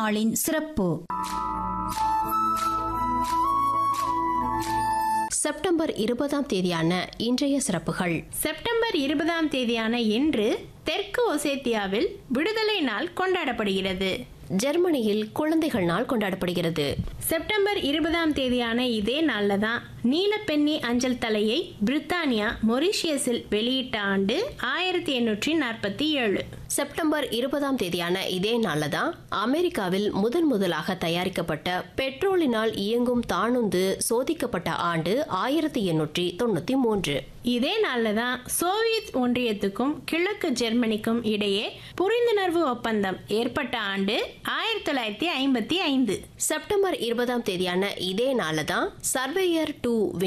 நாளின் சிறப்பு செப்டம்பர் இருபதாம் தேதியான இன்றைய சிறப்புகள் செப்டம்பர் இருபதாம் தேதியான இன்று தெற்கு ஒசேத்தியாவில் விடுதலை நாள் கொண்டாடப்படுகிறது ஜெர்மனியில் குழந்தைகள் நாள் கொண்டாடப்படுகிறது செப்டம்பர் இருபதாம் தேதியான இதே நாள்ல தான் நீலப்பென்னி அஞ்சல் தலையை பிரித்தானியா மொரிஷியஸில் வெளியிட்ட ஆண்டு ஆயிரத்தி எண்ணூற்றி நாற்பத்தி ஏழு செப்டம்பர் இருபதாம் தேதியான இதே நாள்ல தான் அமெரிக்காவில் முதன் முதலாக தயாரிக்கப்பட்ட பெட்ரோலினால் இயங்கும் தானுந்து சோதிக்கப்பட்ட ஆண்டு ஆயிரத்தி எண்ணூற்றி தொண்ணூத்தி மூன்று இதே நாள்ல தான் சோவியத் ஒன்றியத்துக்கும் கிழக்கு ஜெர்மனிக்கும் இடையே புரிந்துணர்வு ஒப்பந்தம் ஏற்பட்ட ஆண்டு ஆயிரத்தி தொள்ளாயிரத்தி ஐம்பத்தி ஐந்து செப்டம்பர் இருபதாம் தேதியான இதே நாள்ல தான் சர்வேயர் டூ